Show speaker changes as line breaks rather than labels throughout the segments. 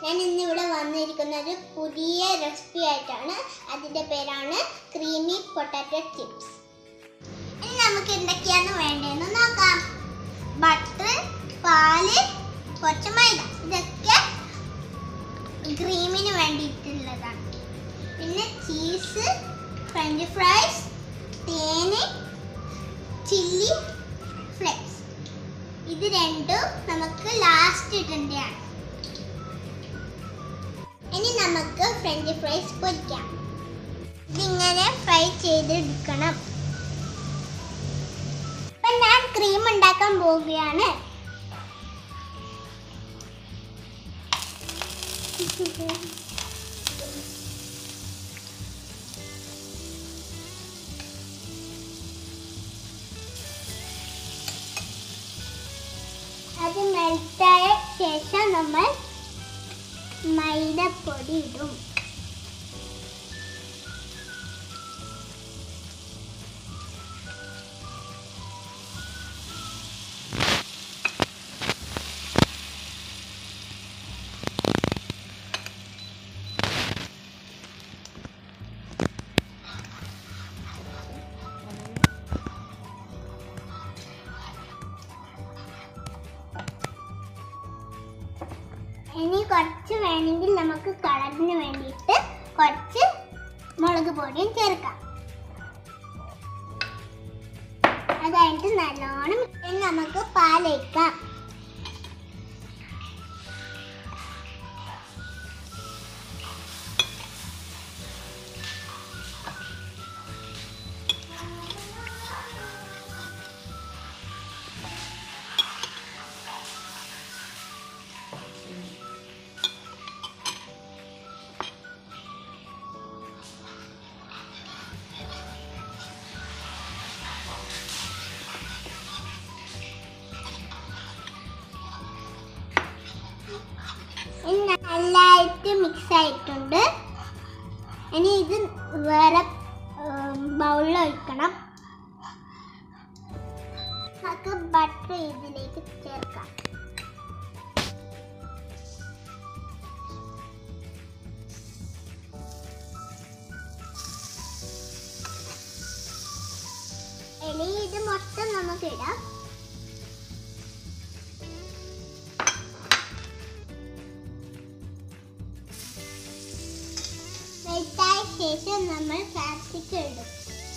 ഞാൻ ഇന്നിവിടെ വന്നിരിക്കുന്നത് ഒരു പുതിയ റെസിപ്പി ആയിട്ടാണ് അതിൻ്റെ പേരാണ് ക്രീമി പൊട്ടാറ്റോ ചിപ്സ് ഇനി നമുക്ക് എന്തൊക്കെയാണ് വേണ്ടതെന്ന് നോക്കാം ബട്ടർ പാല് കുറച്ച് മൈദ ഇതൊക്കെ ക്രീമിന് വേണ്ടിയിട്ടുള്ളതാണ് പിന്നെ ചീസ് ഫ്രഞ്ച് ഫ്രൈസ് തേന് ചില്ലി ഫ്ലേക്സ് ഇത് രണ്ടും നമുക്ക് ലാസ്റ്റ് ഇടേണ്ടതാണ് ഇനി നമുക്ക് ഫ്രഞ്ച് ഫ്രൈസ് പൊരിക്കാം ഇതിങ്ങനെ ഫ്രൈ ചെയ്തെടുക്കണം ഇപ്പൊ ഞാൻ ക്രീം ഉണ്ടാക്കാൻ പോവുകയാണ് അത് മെൽറ്റായ ശേഷം നമ്മൾ മൈദപ്പൊടി ഇടും ഇനി കുറച്ച് വേണമെങ്കിൽ നമുക്ക് കളറിന് വേണ്ടിയിട്ട് കുറച്ച് മുളക് പൊടിയും ചേർക്കാം അതായിട്ട് നല്ലോണം ഇനി നമുക്ക് പാലൊഴിക്കാം ഇനി നല്ലതായിട്ട് മിക്സ് ആയിട്ടുണ്ട് ഇനി ഇത് വേറെ ബൗളിൽ ഒഴിക്കണം നമുക്ക് ബട്ടർ ഇതിലേക്ക് ചേർക്കാം ഇനി ഇത് മൊത്തം നമുക്ക് ഇടാം വെട്ടായ ശേഷം നമ്മൾ പ്ലാസ്റ്റിക് ഇടും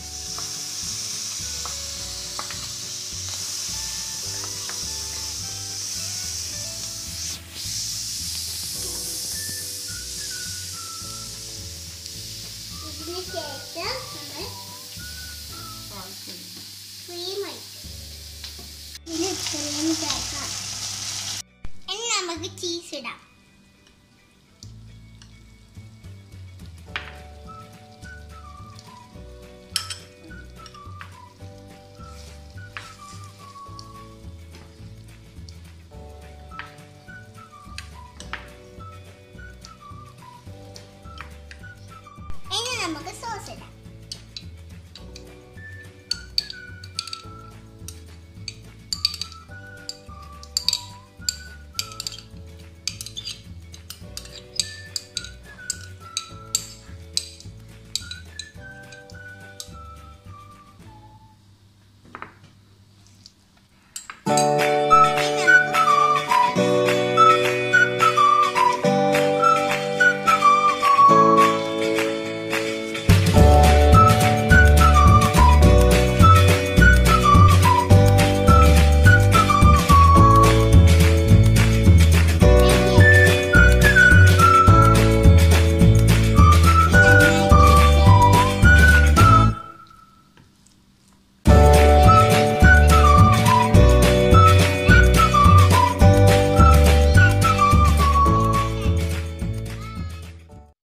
ഇതിന് ശേഷം നമ്മൾ ക്രീം ഇതിന് ക്രീം ചേർക്കാം ഇനി നമുക്ക് ചീസ് ഇടാം ഇനി നമുക്ക്